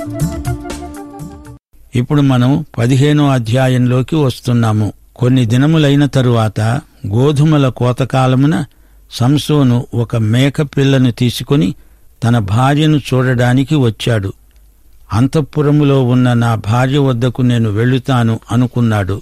ఇప్పుడు మనం పదిహేనో అధ్యాయంలోకి వస్తున్నాము కొన్ని దినములైన తరువాత గోధుమల కోతకాలమున సంసోను ఒక మేక పిల్లను తీసుకుని తన భార్యను చూడడానికి వచ్చాడు అంతఃపురములో ఉన్న నా భార్య వద్దకు నేను వెళుతాను అనుకున్నాడు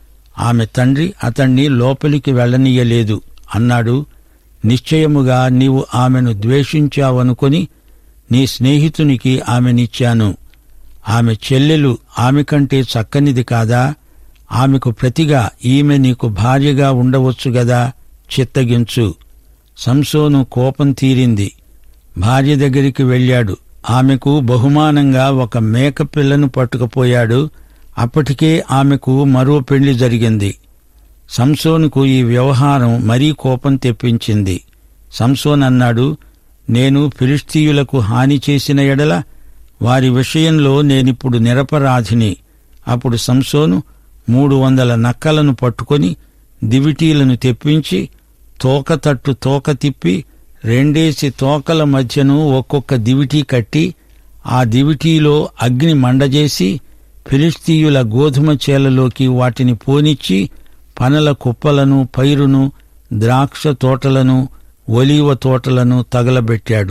ఆమె తండ్రి అతణ్ణి లోపలికి వెళ్ళనీయలేదు అన్నాడు నిశ్చయముగా నీవు ఆమెను ద్వేషించావనుకొని నీ స్నేహితునికి ఆమెనిచ్చాను ఆమె చెల్లెలు ఆమె కంటే చక్కనిది కాదా ఆమెకు ప్రతిగా ఈమె నీకు భార్యగా ఉండవచ్చు గదా చిత్తగించు సంసోను కోపం తీరింది భార్య దగ్గరికి వెళ్ళాడు ఆమెకు బహుమానంగా ఒక మేక పిల్లను పట్టుకుపోయాడు అప్పటికే ఆమెకు మరో పెళ్లి జరిగింది సంసోనుకు ఈ వ్యవహారం మరీ కోపం తెప్పించింది సంసోన్ అన్నాడు నేను ఫిలిస్తీయులకు హాని చేసిన ఎడల వారి విషయంలో నేనిప్పుడు నిరపరాధిని అప్పుడు సంసోను మూడు వందల నక్కలను పట్టుకొని దివిటీలను తెప్పించి తోక తట్టు తోక తిప్పి రెండేసి తోకల మధ్యను ఒక్కొక్క దివిటీ కట్టి ఆ దివిటీలో అగ్ని మండజేసి ఫిలిస్తీయుల గోధుమ చేలలోకి వాటిని పోనిచ్చి పనల కుప్పలను పైరును ద్రాక్ష తోటలను ఒలీవ తోటలను తగలబెట్టాడు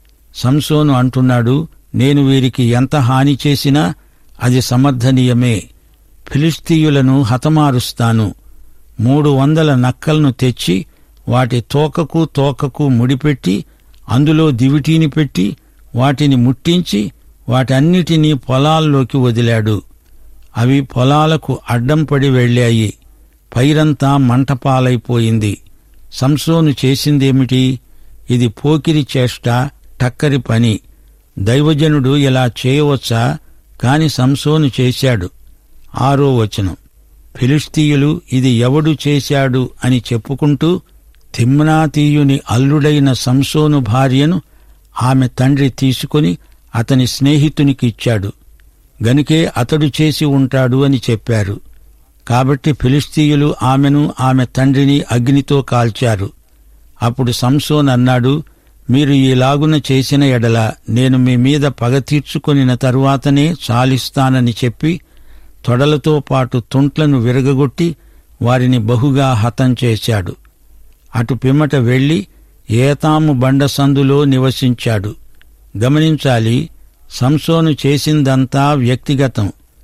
సంసోను అంటున్నాడు నేను వీరికి ఎంత హాని చేసినా అది సమర్థనీయమే ఫిలిస్తీయులను హతమారుస్తాను మూడు వందల నక్కలను తెచ్చి వాటి తోకకు తోకకు ముడిపెట్టి అందులో దివిటీని పెట్టి వాటిని ముట్టించి వాటన్నిటినీ పొలాల్లోకి వదిలాడు అవి పొలాలకు అడ్డం పడి వెళ్ళాయి పైరంతా మంటపాలైపోయింది సంసోను చేసిందేమిటి ఇది పోకిరి చేష్ట టక్కరి పని దైవజనుడు ఇలా చేయవచ్చా కాని సంసోను చేశాడు ఆరో వచనం ఫిలిస్తీయులు ఇది ఎవడు చేశాడు అని చెప్పుకుంటూ తిమ్నాతీయుని అల్లుడైన సంసోను భార్యను ఆమె తండ్రి తీసుకుని అతని స్నేహితునికిచ్చాడు గనుకే అతడు చేసి ఉంటాడు అని చెప్పారు కాబట్టి ఫిలిస్తీయులు ఆమెను ఆమె తండ్రిని అగ్నితో కాల్చారు అప్పుడు సంసోన్ అన్నాడు మీరు ఈలాగున చేసిన ఎడల నేను మీ మీద పగ తీర్చుకొనిన తరువాతనే చాలిస్తానని చెప్పి తొడలతో పాటు తుంట్లను విరగగొట్టి వారిని బహుగా హతం చేశాడు అటు పిమ్మట వెళ్లి ఏతాము బండ సందులో నివసించాడు గమనించాలి సంసోను చేసిందంతా వ్యక్తిగతం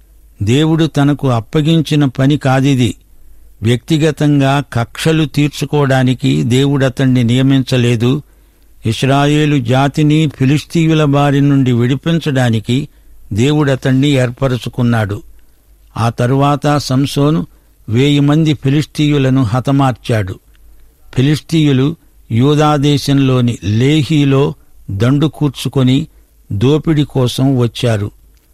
దేవుడు తనకు అప్పగించిన పని కాదిది వ్యక్తిగతంగా కక్షలు తీర్చుకోవడానికి దేవుడతణ్ణి నియమించలేదు ఇస్రాయేలు జాతిని ఫిలిస్తీయుల బారి నుండి విడిపించడానికి దేవుడతణ్ణి ఏర్పరచుకున్నాడు ఆ తరువాత సంసోను వేయి మంది ఫిలిస్తీయులను హతమార్చాడు ఫిలిస్తీయులు యూదాదేశంలోని లేహీలో దండు కూర్చుకొని దోపిడి కోసం వచ్చారు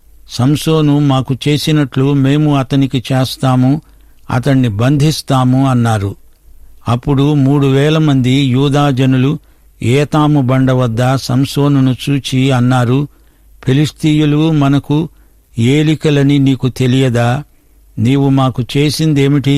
సంసోను మాకు చేసినట్లు మేము అతనికి చేస్తాము అతణ్ణి బంధిస్తాము అన్నారు అప్పుడు మూడు వేల మంది యూదాజనులు ఏతాము బండ వద్ద సంసోనును చూచి అన్నారు ఫిలిస్తీయులు మనకు ఏలికలని నీకు తెలియదా నీవు మాకు చేసిందేమిటి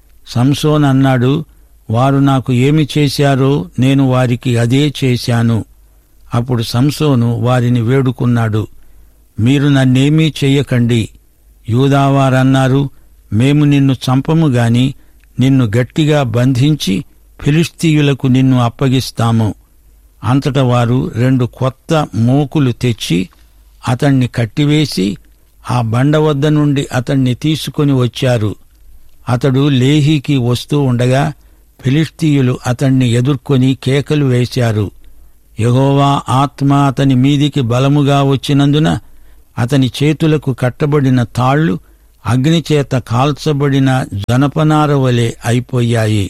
సంసోన్ అన్నాడు వారు నాకు ఏమి చేశారో నేను వారికి అదే చేశాను అప్పుడు సంసోను వారిని వేడుకున్నాడు మీరు నన్నేమీ చెయ్యకండి యూదావారన్నారు మేము నిన్ను చంపము గాని నిన్ను గట్టిగా బంధించి ఫిలిస్తీయులకు నిన్ను అప్పగిస్తాము అంతట వారు రెండు కొత్త మోకులు తెచ్చి అతణ్ణి కట్టివేసి ఆ బండ వద్ద నుండి అతణ్ణి తీసుకొని వచ్చారు అతడు లేహీకి వస్తూ ఉండగా ఫిలిస్తీయులు అతణ్ణి ఎదుర్కొని కేకలు వేశారు యెహోవా ఆత్మ అతని మీదికి బలముగా వచ్చినందున అతని చేతులకు కట్టబడిన తాళ్లు అగ్నిచేత కాల్చబడిన జనపనార వలె అయిపోయాయి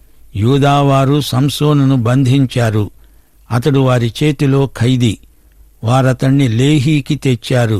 యూదావారు సంసోనును బంధించారు అతడు వారి చేతిలో ఖైదీ వారతణ్ణి లేహీకి తెచ్చారు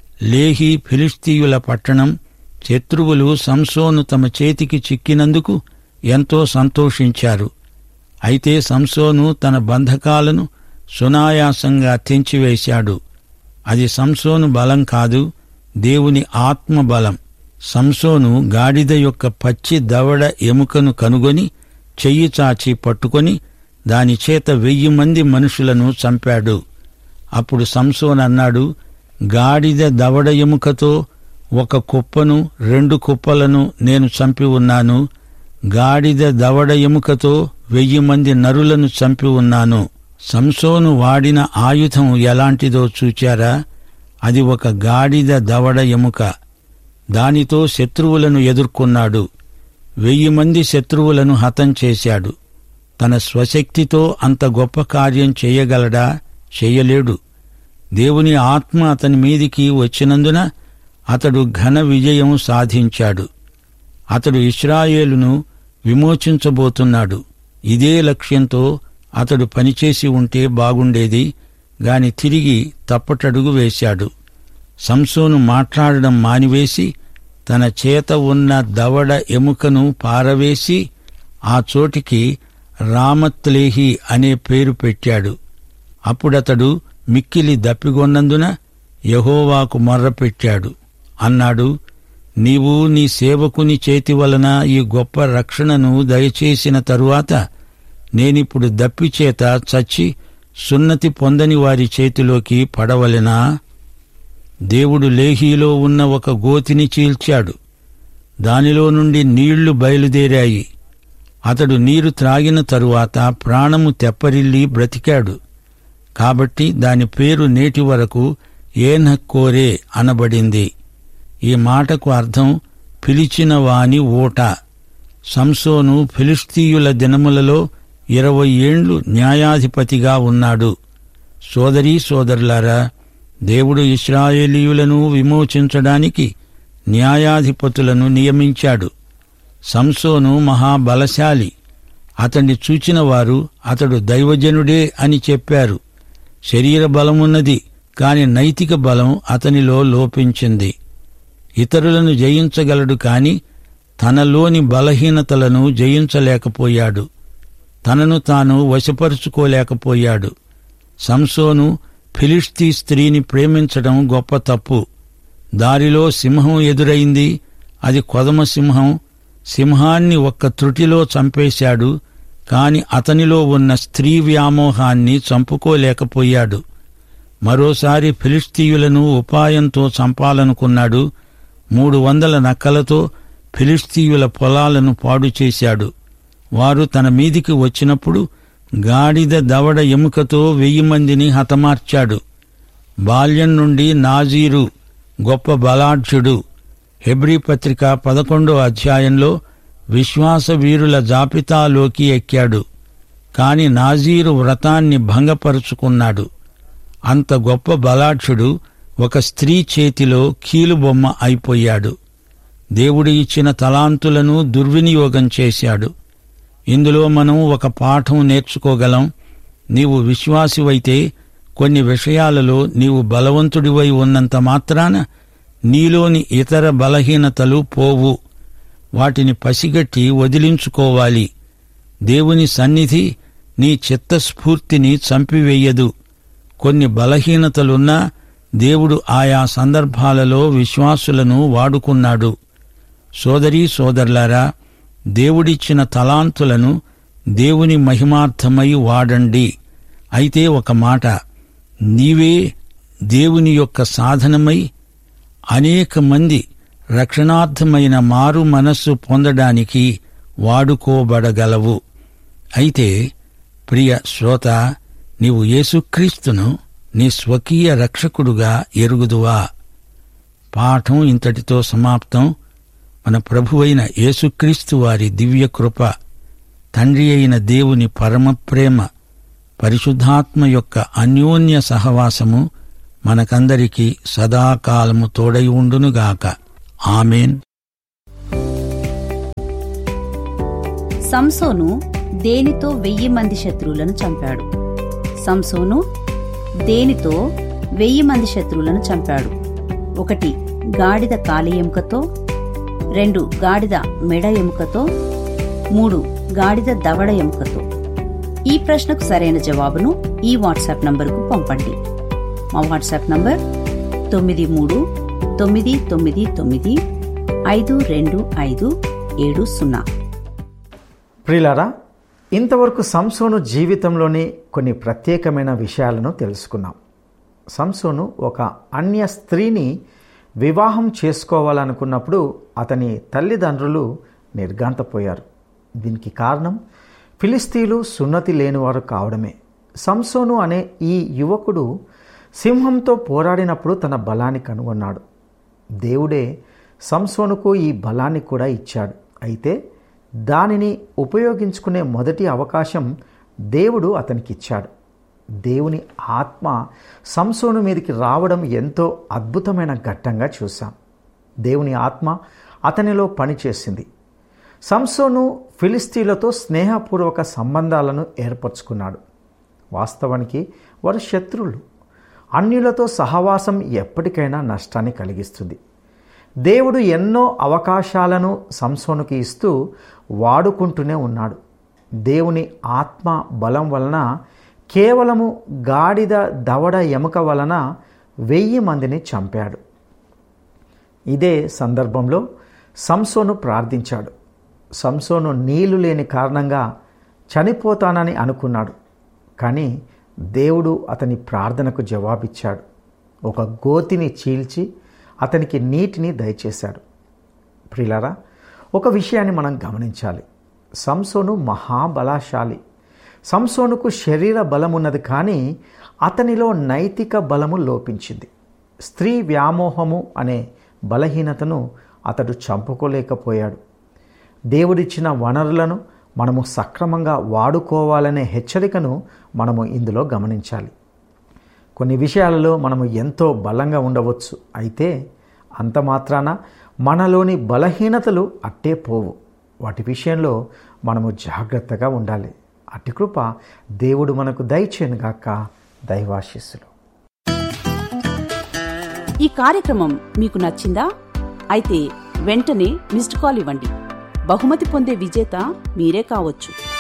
లేహీ ఫిలిస్తీయుల పట్టణం శత్రువులు సంసోను తమ చేతికి చిక్కినందుకు ఎంతో సంతోషించారు అయితే సంసోను తన బంధకాలను సునాయాసంగా తెంచివేశాడు అది సంసోను బలం కాదు దేవుని ఆత్మ బలం సంసోను గాడిద యొక్క పచ్చి దవడ ఎముకను కనుగొని చెయ్యి చాచి పట్టుకొని దాని చేత వెయ్యి మంది మనుషులను చంపాడు అప్పుడు సంసోన్ అన్నాడు గాడిద దవడ ఎముకతో ఒక కుప్పను రెండు కుప్పలను నేను చంపి ఉన్నాను గాడిద దవడ ఎముకతో వెయ్యి మంది నరులను చంపి ఉన్నాను సంసోను వాడిన ఆయుధం ఎలాంటిదో చూచారా అది ఒక గాడిద దవడ ఎముక దానితో శత్రువులను ఎదుర్కొన్నాడు వెయ్యి మంది శత్రువులను హతం చేశాడు తన స్వశక్తితో అంత గొప్ప కార్యం చేయగలడా చేయలేడు దేవుని ఆత్మ అతని మీదికి వచ్చినందున అతడు ఘన విజయం సాధించాడు అతడు ఇస్రాయేలును విమోచించబోతున్నాడు ఇదే లక్ష్యంతో అతడు పనిచేసి ఉంటే బాగుండేది గాని తిరిగి తప్పటడుగు వేశాడు సంసోను మాట్లాడడం మానివేసి తన చేత ఉన్న దవడ ఎముకను పారవేసి ఆ చోటికి రామత్లేహి అనే పేరు పెట్టాడు అప్పుడతడు మిక్కిలి దప్పిగొన్నందున యహోవాకు మొర్రపెట్టాడు అన్నాడు నీవు నీ సేవకుని చేతి వలన ఈ గొప్ప రక్షణను దయచేసిన తరువాత నేనిప్పుడు దప్పిచేత చచ్చి సున్నతి పొందని వారి చేతిలోకి పడవలెనా దేవుడు లేహీలో ఉన్న ఒక గోతిని చీల్చాడు దానిలో నుండి నీళ్లు బయలుదేరాయి అతడు నీరు త్రాగిన తరువాత ప్రాణము తెప్పరిల్లి బ్రతికాడు కాబట్టి దాని పేరు నేటి వరకు ఏనక్కోరే అనబడింది ఈ మాటకు అర్థం పిలిచిన వాని ఓట సంసోను ఫిలిస్తీయుల దినములలో ఇరవై ఏండ్లు న్యాయాధిపతిగా ఉన్నాడు సోదరీ సోదరులారా దేవుడు ఇస్రాయేలీయులను విమోచించడానికి న్యాయాధిపతులను నియమించాడు సంసోను మహాబలశాలి అతన్ని చూచిన వారు అతడు దైవజనుడే అని చెప్పారు శరీర బలమున్నది కాని నైతిక బలం అతనిలో లోపించింది ఇతరులను జయించగలడు కాని తనలోని బలహీనతలను జయించలేకపోయాడు తనను తాను వశపరుచుకోలేకపోయాడు సంసోను ఫిలిస్తీ స్త్రీని ప్రేమించడం గొప్ప తప్పు దారిలో సింహం ఎదురైంది అది కొదమ సింహం సింహాన్ని ఒక్క త్రుటిలో చంపేశాడు కాని అతనిలో ఉన్న స్త్రీ వ్యామోహాన్ని చంపుకోలేకపోయాడు మరోసారి ఫిలిస్తీయులను ఉపాయంతో చంపాలనుకున్నాడు మూడు వందల నక్కలతో ఫిలిస్తీయుల పొలాలను పాడు చేశాడు వారు తన మీదికి వచ్చినప్పుడు గాడిద దవడ ఎముకతో వెయ్యి మందిని హతమార్చాడు బాల్యం నుండి నాజీరు గొప్ప బలాఢ్యుడు హెబ్రీ పత్రిక పదకొండో అధ్యాయంలో విశ్వాస వీరుల జాబితాలోకి ఎక్కాడు కాని నాజీరు వ్రతాన్ని భంగపరుచుకున్నాడు అంత గొప్ప బలాఢ్యుడు ఒక స్త్రీ చేతిలో కీలుబొమ్మ అయిపోయాడు దేవుడు ఇచ్చిన తలాంతులను దుర్వినియోగం చేశాడు ఇందులో మనం ఒక పాఠం నేర్చుకోగలం నీవు విశ్వాసివైతే కొన్ని విషయాలలో నీవు బలవంతుడివై ఉన్నంత మాత్రాన నీలోని ఇతర బలహీనతలు పోవు వాటిని పసిగట్టి వదిలించుకోవాలి దేవుని సన్నిధి నీ చిత్తస్ఫూర్తిని చంపివేయదు కొన్ని బలహీనతలున్నా దేవుడు ఆయా సందర్భాలలో విశ్వాసులను వాడుకున్నాడు సోదరీ సోదరులారా దేవుడిచ్చిన తలాంతులను దేవుని మహిమార్థమై వాడండి అయితే ఒక మాట నీవే దేవుని యొక్క సాధనమై అనేక మంది రక్షణార్థమైన మారు మనస్సు పొందడానికి వాడుకోబడగలవు అయితే ప్రియ శ్రోత నీవు యేసుక్రీస్తును నీ స్వకీయ రక్షకుడుగా ఎరుగుదువా పాఠం ఇంతటితో సమాప్తం మన ప్రభువైన యేసుక్రీస్తు వారి దివ్య కృప తండ్రి అయిన దేవుని పరమ ప్రేమ పరిశుద్ధాత్మ యొక్క అన్యోన్య సహవాసము మనకందరికీ సదాకాలము తోడై ఉండునుగాక ఆమెన్ సంసోను దేనితో వెయ్యి మంది శత్రువులను చంపాడు సంసోను దేనితో వెయ్యి మంది శత్రువులను చంపాడు ఒకటి గాడిద కాలి ఎముకతో రెండు గాడిద మెడ ఎముకతో మూడు గాడిద దవడ ఎముకతో ఈ ప్రశ్నకు సరైన జవాబును ఈ వాట్సాప్ నంబరుకు పంపండి మా వాట్సాప్ నంబర్ తొమ్మిది మూడు తొమ్మిది తొమ్మిది తొమ్మిది ఐదు రెండు ఐదు ఏడు సున్నా ప్రియులారా ఇంతవరకు సంసోను జీవితంలోని కొన్ని ప్రత్యేకమైన విషయాలను తెలుసుకున్నాం సంసోను ఒక అన్య స్త్రీని వివాహం చేసుకోవాలనుకున్నప్పుడు అతని తల్లిదండ్రులు నిర్గాంతపోయారు దీనికి కారణం ఫిలిస్తీన్లు సున్నతి లేనివారు కావడమే సంసోను అనే ఈ యువకుడు సింహంతో పోరాడినప్పుడు తన బలాన్ని కనుగొన్నాడు దేవుడే సంసోనుకు ఈ బలాన్ని కూడా ఇచ్చాడు అయితే దానిని ఉపయోగించుకునే మొదటి అవకాశం దేవుడు అతనికి ఇచ్చాడు దేవుని ఆత్మ సంసోను మీదకి రావడం ఎంతో అద్భుతమైన ఘట్టంగా చూశాం దేవుని ఆత్మ అతనిలో పనిచేసింది సంసోను ఫిలిస్తీన్లతో స్నేహపూర్వక సంబంధాలను ఏర్పరచుకున్నాడు వాస్తవానికి వారు శత్రువులు అన్యులతో సహవాసం ఎప్పటికైనా నష్టాన్ని కలిగిస్తుంది దేవుడు ఎన్నో అవకాశాలను సంసోనుకి ఇస్తూ వాడుకుంటూనే ఉన్నాడు దేవుని ఆత్మ బలం వలన కేవలము గాడిద దవడ ఎముక వలన వెయ్యి మందిని చంపాడు ఇదే సందర్భంలో సంసోను ప్రార్థించాడు సంసోను నీళ్లు లేని కారణంగా చనిపోతానని అనుకున్నాడు కానీ దేవుడు అతని ప్రార్థనకు జవాబిచ్చాడు ఒక గోతిని చీల్చి అతనికి నీటిని దయచేశాడు ప్రిలరా ఒక విషయాన్ని మనం గమనించాలి సంసోను మహాబలశాలి సంసోనుకు శరీర బలం ఉన్నది కానీ అతనిలో నైతిక బలము లోపించింది స్త్రీ వ్యామోహము అనే బలహీనతను అతడు చంపుకోలేకపోయాడు దేవుడిచ్చిన వనరులను మనము సక్రమంగా వాడుకోవాలనే హెచ్చరికను మనము ఇందులో గమనించాలి కొన్ని విషయాలలో మనము ఎంతో బలంగా ఉండవచ్చు అయితే అంత మాత్రాన మనలోని బలహీనతలు అట్టే పోవు వాటి విషయంలో మనము జాగ్రత్తగా ఉండాలి అట్టి కృప దేవుడు మనకు దయచేయనుగాక దైవాశిస్సులు ఈ కార్యక్రమం మీకు నచ్చిందా అయితే వెంటనే మిస్డ్ కాల్ ఇవ్వండి బహుమతి పొందే విజేత మీరే కావచ్చు